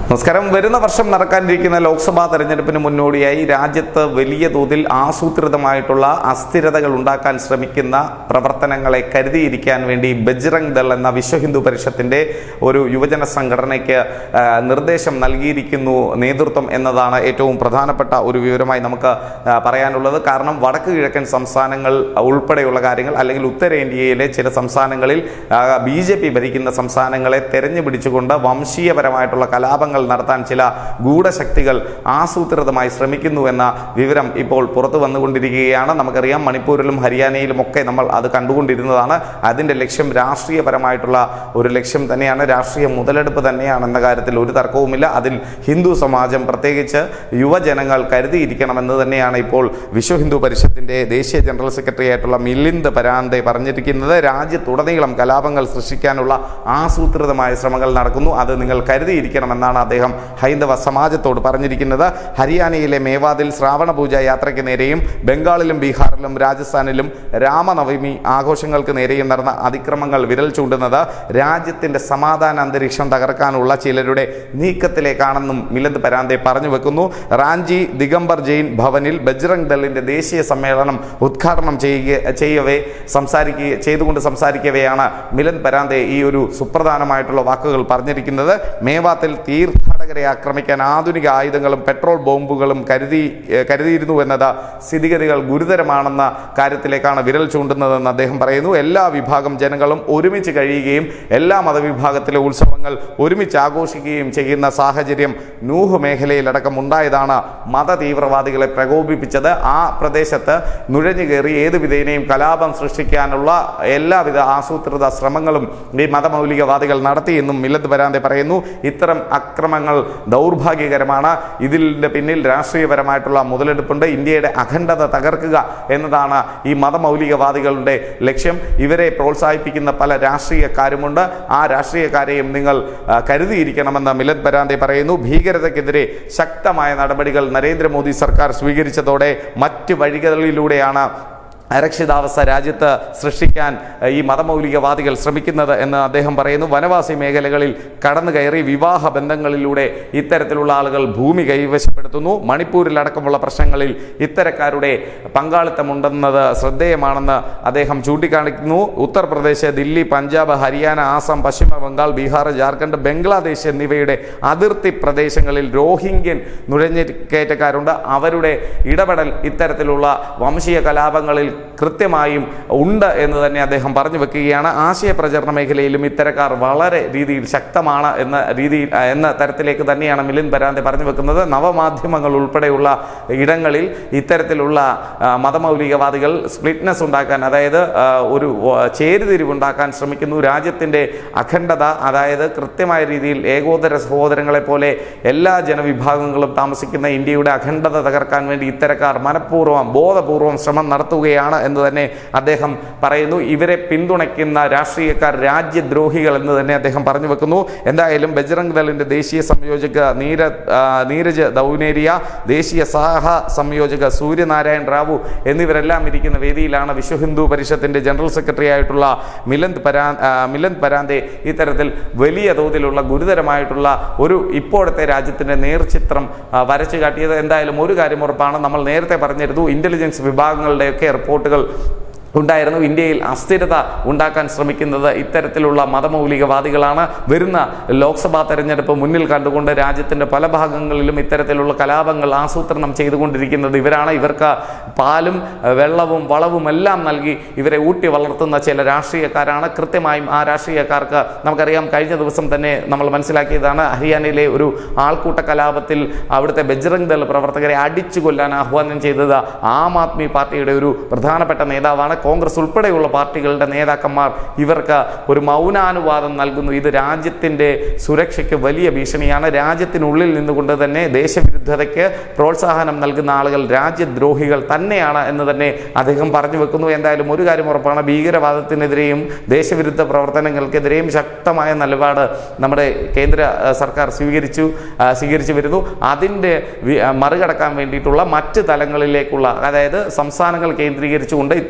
നമസ്കാരം വരുന്ന വർഷം നടക്കാനിരിക്കുന്ന ലോക്സഭാ തെരഞ്ഞെടുപ്പിന് മുന്നോടിയായി രാജ്യത്ത് വലിയ തോതിൽ ആസൂത്രിതമായിട്ടുള്ള അസ്ഥിരതകൾ ഉണ്ടാക്കാൻ ശ്രമിക്കുന്ന പ്രവർത്തനങ്ങളെ കരുതിയിരിക്കാൻ വേണ്ടി ബജ്രംഗ് ദൾ എന്ന വിശ്വ ഹിന്ദു പരിഷത്തിന്റെ ഒരു യുവജന സംഘടനയ്ക്ക് ആ, നിർദ്ദേശം നൽകിയിരിക്കുന്നു നേതൃത്വം എന്നതാണ് ഏറ്റവും പ്രധാനപ്പെട്ട ഒരു വിവരമായി നമുക്ക് ആ, പറയാനുള്ളത് കാരണം വടക്ക് കിഴക്കൻ സംസ്ഥാനങ്ങൾ ഉൾപ്പെടെയുള്ള കാര്യങ്ങൾ അല്ലെങ്കിൽ ഉത്തരേന്ത്യയിലെ ചില സംസ്ഥാനങ്ങളിൽ ബി ജെ പി ഭരിക്കുന്ന സംസ്ഥാനങ്ങളെ തെരഞ്ഞു പിടിച്ചുകൊണ്ട് വംശീയപരമായിട്ടുള്ള കലാപങ്ങൾ നടത്താൻ ചില ഗൂഢശക്തികൾ ആസൂത്രിതമായി ശ്രമിക്കുന്നു എന്ന വിവരം ഇപ്പോൾ പുറത്തു വന്നുകൊണ്ടിരിക്കുകയാണ് നമുക്കറിയാം മണിപ്പൂരിലും ഹരിയാനയിലും ഒക്കെ നമ്മൾ അത് കണ്ടുകൊണ്ടിരുന്നതാണ് അതിൻ്റെ ലക്ഷ്യം രാഷ്ട്രീയപരമായിട്ടുള്ള ഒരു ലക്ഷ്യം തന്നെയാണ് രാഷ്ട്രീയ മുതലെടുപ്പ് തന്നെയാണ് എന്ന കാര്യത്തിൽ ഒരു തർക്കവുമില്ല അതിൽ ഹിന്ദു സമാജം പ്രത്യേകിച്ച് യുവജനങ്ങൾ കരുതിയിരിക്കണമെന്ന് തന്നെയാണ് ഇപ്പോൾ വിശ്വ ഹിന്ദു പരിഷത്തിന്റെ ദേശീയ ജനറൽ സെക്രട്ടറി ആയിട്ടുള്ള മിലിന്ദ് പരാന്തെ പറഞ്ഞിരിക്കുന്നത് രാജ്യത്തുടനീളം കലാപങ്ങൾ സൃഷ്ടിക്കാനുള്ള ആസൂത്രിതമായ ശ്രമങ്ങൾ നടക്കുന്നു അത് നിങ്ങൾ കരുതിയിരിക്കണമെന്നാണ് അദ്ദേഹം ഹൈന്ദവ സമാജത്തോട് പറഞ്ഞിരിക്കുന്നത് ഹരിയാനയിലെ മേവാതിൽ ശ്രാവണ പൂജ യാത്രയ്ക്ക് നേരെയും ബംഗാളിലും ബീഹാറിലും രാജസ്ഥാനിലും രാമനവമി ആഘോഷങ്ങൾക്ക് നേരെയും നടന്ന അതിക്രമങ്ങൾ വിരൽ ചൂണ്ടുന്നത് രാജ്യത്തിന്റെ സമാധാന അന്തരീക്ഷം തകർക്കാനുള്ള ചിലരുടെ നീക്കത്തിലേക്കാണെന്നും മിലന്ദ് പരാന്തെ പറഞ്ഞു വെക്കുന്നു റാഞ്ചി ദിഗംബർ ജെയിൻ ഭവനിൽ ബജ്രംഗ് ദളിന്റെ ദേശീയ സമ്മേളനം ഉദ്ഘാടനം ചെയ്യുക ചെയ്യവേ സംസാരിക്കുക ചെയ്തുകൊണ്ട് സംസാരിക്കവെയാണ് മിലന്ദ് പരാന്തെ ഈ ഒരു സുപ്രധാനമായിട്ടുള്ള വാക്കുകൾ പറഞ്ഞിരിക്കുന്നത് മേവാത്തിൽ തീർത്ഥാടകരെ ആക്രമിക്കാൻ ആധുനിക ആയുധങ്ങളും പെട്രോൾ ബോംബുകളും കരുതി ഏഹ് കരുതിയിരുന്നു എന്നത് സ്ഥിതിഗതികൾ ഗുരുതരമാണെന്ന കാര്യത്തിലേക്കാണ് വിരൽ ചൂണ്ടുന്നതെന്ന് അദ്ദേഹം പറയുന്നു എല്ലാ വിഭാഗം ജനങ്ങളും ഒരുമിച്ച് കഴിയുകയും എല്ലാ മതവിഭാഗത്തിലെ ഉത്സവങ്ങൾ ഒരുമിച്ച് ആഘോഷിക്കുകയും ചെയ്യുന്ന സാഹചര്യം നൂഹ് മേഖലയിലടക്കം ഉണ്ടായതാണ് മത തീവ്രവാദികളെ പ്രകോപിപ്പിച്ചത് ആ പ്രദേശത്ത് നുഴഞ്ഞു കയറി ഏത് വിധേനയും കലാപം സൃഷ്ടിക്കാനുള്ള എല്ലാവിധ ആസൂത്രിത ശ്രമങ്ങളും ഈ മതമൗലികവാദികൾ നടത്തിയെന്നും മില്ലത്ത് പരാന്തെ പറയുന്നു ഇത്തരം അക്രമങ്ങൾ ദൗർഭാഗ്യകരമാണ് ഇതിൻ്റെ പിന്നിൽ രാഷ്ട്രീയപരമായിട്ടുള്ള മുതലെടുപ്പുണ്ട് ഇന്ത്യയുടെ അഖണ്ഡത തകർക്കുക എന്നതാണ് ഈ മതമൗലികവാദികളുടെ ലക്ഷ്യം ഇവരെ പ്രോത്സാഹിപ്പിക്കുന്ന പല രാഷ്ട്രീയക്കാരുമുണ്ട് ആ രാഷ്ട്രീയക്കാരെയും നിങ്ങൾ ആ, കരുതിയിരിക്കണമെന്ന് മിലത് പരാന്തെ പറയുന്നു ഭീകരതയ്ക്കെതിരെ ശക്തമായ നടപടികൾ നരേന്ദ്രമോദി സർക്കാർ സ്വീകരിച്ചതോടെ മറ്റ് വഴികളിലൂടെയാണ് അരക്ഷിതാവസ്ഥ രാജ്യത്ത് സൃഷ്ടിക്കാൻ ഏഹ്, ഈ മതമൗലികവാദികൾ ശ്രമിക്കുന്നത് എന്ന് അദ്ദേഹം പറയുന്നു വനവാസി മേഖലകളിൽ കടന്നു കയറി വിവാഹ ബന്ധങ്ങളിലൂടെ ഇത്തരത്തിലുള്ള ആളുകൾ ഭൂമി കൈവശപ്പെടുത്തുന്നു മണിപ്പൂരിലടക്കമുള്ള പ്രശ്നങ്ങളിൽ ഇത്തരക്കാരുടെ പങ്കാളിത്തമുണ്ടെന്നത് ശ്രദ്ധേയമാണെന്ന് അദ്ദേഹം ചൂണ്ടിക്കാണിക്കുന്നു ഉത്തർപ്രദേശ് ദില്ലി പഞ്ചാബ് ഹരിയാന ആസാം പശ്ചിമ ബംഗാൾ ബീഹാർ ജാർഖണ്ഡ് ബംഗ്ലാദേശ് എന്നിവയുടെ അതിർത്തി പ്രദേശങ്ങളിൽ റോഹിംഗ്യൻ നുഴഞ്ഞുകയറ്റക്കാരുണ്ട് അവരുടെ ഇടപെടൽ ഇത്തരത്തിലുള്ള വംശീയ കലാപങ്ങളിൽ കൃത്യമായും ഉണ്ട് എന്ന് തന്നെ അദ്ദേഹം പറഞ്ഞു വെക്കുകയാണ് ആശയ പ്രചരണ മേഖലയിലും ഇത്തരക്കാർ വളരെ രീതിയിൽ ശക്തമാണ് എന്ന രീതിയിൽ ആ, എന്ന തരത്തിലേക്ക് തന്നെയാണ് മിലിൻ പരാന്തെ പറഞ്ഞു വെക്കുന്നത് നവമാധ്യമങ്ങൾ ഉൾപ്പെടെയുള്ള ഇടങ്ങളിൽ ഇത്തരത്തിലുള്ള ആ, മതമൗലികവാദികൾ സ്പ്ലിറ്റ്നെസ് ഉണ്ടാക്കാൻ അതായത് ആ, ഒരു ആ, ചേരിതിരിവുണ്ടാക്കാൻ ശ്രമിക്കുന്നു രാജ്യത്തിൻ്റെ അഖണ്ഡത അതായത് കൃത്യമായ രീതിയിൽ ഏകോദര സഹോദരങ്ങളെ പോലെ എല്ലാ ജനവിഭാഗങ്ങളും താമസിക്കുന്ന ഇന്ത്യയുടെ അഖണ്ഡത തകർക്കാൻ വേണ്ടി ഇത്തരക്കാർ മനഃപൂർവ്വം ബോധപൂർവം ശ്രമം നടത്തുകയാണ് എന്ന് തന്നെ അദ്ദേഹം പറയുന്നു ഇവരെ പിന്തുണയ്ക്കുന്ന രാഷ്ട്രീയക്കാർ രാജ്യദ്രോഹികൾ എന്ന് തന്നെ അദ്ദേഹം പറഞ്ഞു വെക്കുന്നു എന്തായാലും ബജ്രംഗ് ദളിന്റെ ദേശീയ സംയോജക നീര ആ, നീരജ് ദൗനേരിയ ദേശീയ സഹ സംയോജക സൂര്യനാരായൺ റാവു എന്നിവരെല്ലാം ഇരിക്കുന്ന വേദിയിലാണ് വിശ്വ ഹിന്ദു പരിഷത്തിന്റെ ജനറൽ സെക്രട്ടറി ആയിട്ടുള്ള മിലന്ത് പരാ ആ, മിലന്ത് പരാന്തെ ഇത്തരത്തിൽ വലിയ തോതിലുള്ള ഗുരുതരമായിട്ടുള്ള ഒരു ഇപ്പോഴത്തെ രാജ്യത്തിന്റെ നേർചിത്രം ആ, വരച്ചു കാട്ടിയത് എന്തായാലും ഒരു കാര്യം ഉറപ്പാണ് നമ്മൾ നേരത്തെ പറഞ്ഞിരുന്നു ഇന്റലിജൻസ് വിഭാഗങ്ങളുടെയൊക്കെ റിപ്പോർട്ടുകൾ ഉണ്ടായിരുന്നു ഇന്ത്യയിൽ അസ്ഥിരത ഉണ്ടാക്കാൻ ശ്രമിക്കുന്നത് ഇത്തരത്തിലുള്ള മതമൗലികവാദികളാണ് വരുന്ന ലോക്സഭാ തെരഞ്ഞെടുപ്പ് മുന്നിൽ കണ്ടുകൊണ്ട് രാജ്യത്തിൻ്റെ പല ഭാഗങ്ങളിലും ഇത്തരത്തിലുള്ള കലാപങ്ങൾ ആസൂത്രണം ചെയ്തുകൊണ്ടിരിക്കുന്നത് ഇവരാണ് ഇവർക്ക് പാലും ഏഹ്, വെള്ളവും വളവും എല്ലാം നൽകി ഇവരെ ഊട്ടി വളർത്തുന്ന ചില രാഷ്ട്രീയക്കാരാണ് കൃത്യമായും ആ രാഷ്ട്രീയക്കാർക്ക് നമുക്കറിയാം കഴിഞ്ഞ ദിവസം തന്നെ നമ്മൾ മനസ്സിലാക്കിയതാണ് ഹരിയാനയിലെ ഒരു ആൾക്കൂട്ട കലാപത്തിൽ അവിടുത്തെ ബജ്രംഗ് ദൾ പ്രവർത്തകരെ അടിച്ചു കൊല്ലാൻ ആഹ്വാനം ചെയ്തത് ആം ആദ്മി പാർട്ടിയുടെ ഒരു പ്രധാനപ്പെട്ട നേതാവാണ് കോൺഗ്രസ് ഉൾപ്പെടെയുള്ള പാർട്ടികളുടെ നേതാക്കന്മാർ ഇവർക്ക് ഒരു മൗനാനുവാദം നൽകുന്നു ഇത് രാജ്യത്തിൻ്റെ സുരക്ഷയ്ക്ക് വലിയ ഭീഷണിയാണ് രാജ്യത്തിനുള്ളിൽ നിന്നുകൊണ്ട് തന്നെ ദേശവിരുദ്ധതയ്ക്ക് പ്രോത്സാഹനം നൽകുന്ന ആളുകൾ രാജ്യദ്രോഹികൾ തന്നെയാണ് എന്ന് തന്നെ അദ്ദേഹം പറഞ്ഞു വെക്കുന്നു എന്തായാലും ഒരു കാര്യം ഉറപ്പാണ് ഭീകരവാദത്തിനെതിരെയും ദേശവിരുദ്ധ പ്രവർത്തനങ്ങൾക്കെതിരെയും ശക്തമായ നിലപാട് നമ്മുടെ കേന്ദ്ര ആ, സർക്കാർ സ്വീകരിച്ചു ആ, സ്വീകരിച്ചു വരുന്നു അതിൻ്റെ വി- ആ, മറികടക്കാൻ വേണ്ടിയിട്ടുള്ള മറ്റ് തലങ്ങളിലേക്കുള്ള അതായത് സംസ്ഥാനങ്ങൾ കേന്ദ്രീകരിച്ചുകൊണ്ട് ഇത്തരത്തിലുള്ള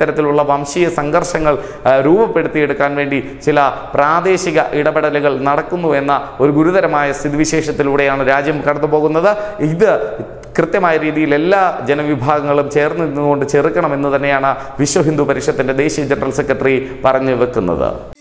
രീതിയിലുള്ള വംശീയ സംഘർഷങ്ങൾ ആ, രൂപപ്പെടുത്തിയെടുക്കാൻ വേണ്ടി ചില പ്രാദേശിക ഇടപെടലുകൾ നടക്കുന്നു എന്ന ഒരു ഗുരുതരമായ സ്ഥിതിവിശേഷത്തിലൂടെയാണ് രാജ്യം കടന്നു പോകുന്നത് ഇത് കൃത്യമായ രീതിയിൽ എല്ലാ ജനവിഭാഗങ്ങളും ചേർന്ന് നിന്നുകൊണ്ട് ചെറുക്കണമെന്ന് തന്നെയാണ് വിശ്വ ഹിന്ദു പരിഷത്തിന്റെ ദേശീയ ജനറൽ സെക്രട്ടറി പറഞ്ഞു വെക്കുന്നത്